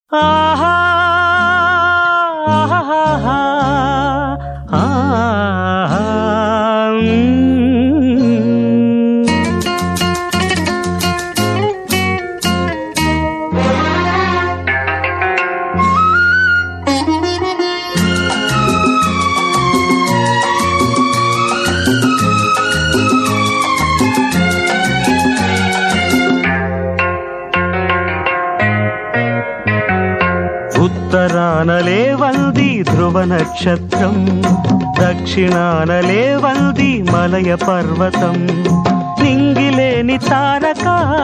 ఆహా ఆహాహా, ఆహా, మ్మ్. ఉత్తరానలే వంది ధ్రువ నక్షత్రం దక్షిణానలే వంది మలయ పర్వతం నింగిలేని తారక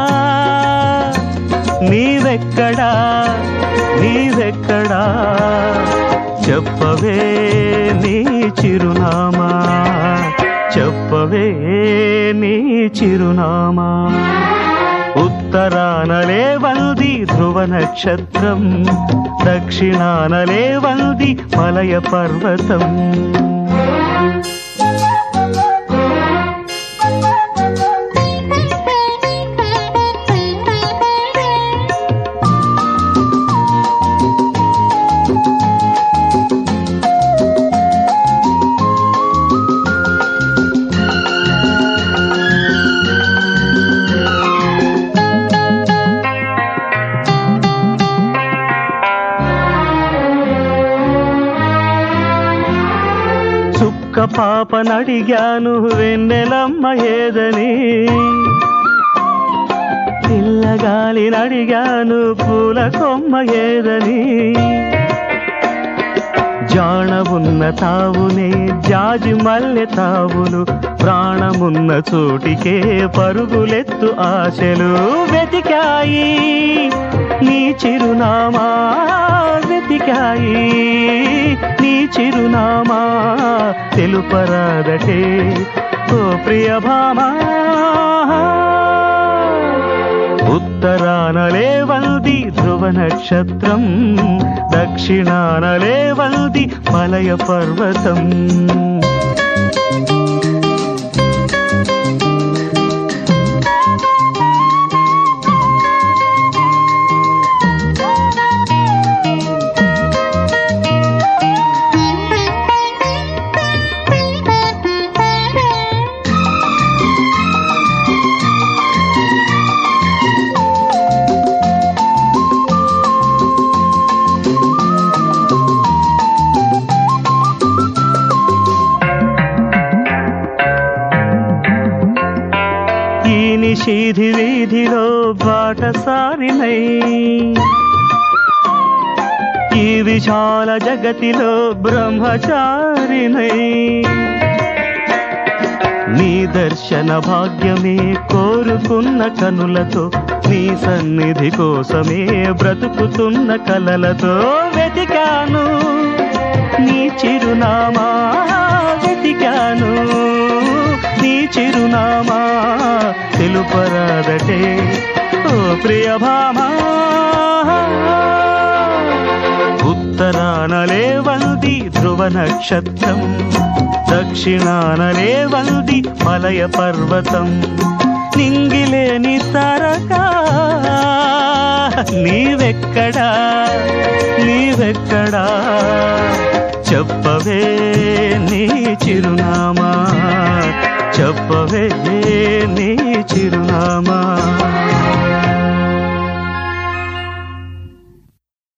నీవెక్కడా నీవెక్కడా చెప్పవే నీ చిరునామా చెప్పవే నీ చిరునామా ఉత్తరానలే వంది ధ్రువ నక్షత్రం దక్షిణానలే వంది మలయ పర్వతం చుక్క పాపనడిగాను వెన్నెలమ్మ ఏదని పిల్లగాలినడిగాను పూల కొమ్మ ఏదని జాణవున్న తావునే జాజి మల్లె తావులు ప్రాణమున్న చోటికే పరుగులెత్తు ఆశలు వెతికాయి నీ చిరునామా వెతికాయి నీ చిరునామా తెలుపరాదటే ఓ ప్రియభామా ఉత్తరానలే వంది ధ్రువ నక్షత్రం దక్షిణానలే వంది మలయ పర్వతం ఈ నిషీధి వీధిలో బాటసారినై ఈ విశాల జగతిలో బ్రహ్మచారినై నీ దర్శన భాగ్యమే కోరుకున్న కనులతో నీ సన్నిధి కోసమే బ్రతుకుతున్న కలలతో వెతికాను నీ చిరునామా వెతికాను నీ చిరునామా తెలుపరాదటే ఓ ప్రియభామా ఉత్తరానలే వంది ధ్రువ నక్షత్రం దక్షిణానలే వంది మలయ పర్వతం నింగిలేని తరక నీవెక్కడా నీవెక్కడా చెప్పవే నీ చిరునామా చెప్పవే నీ చిరునామా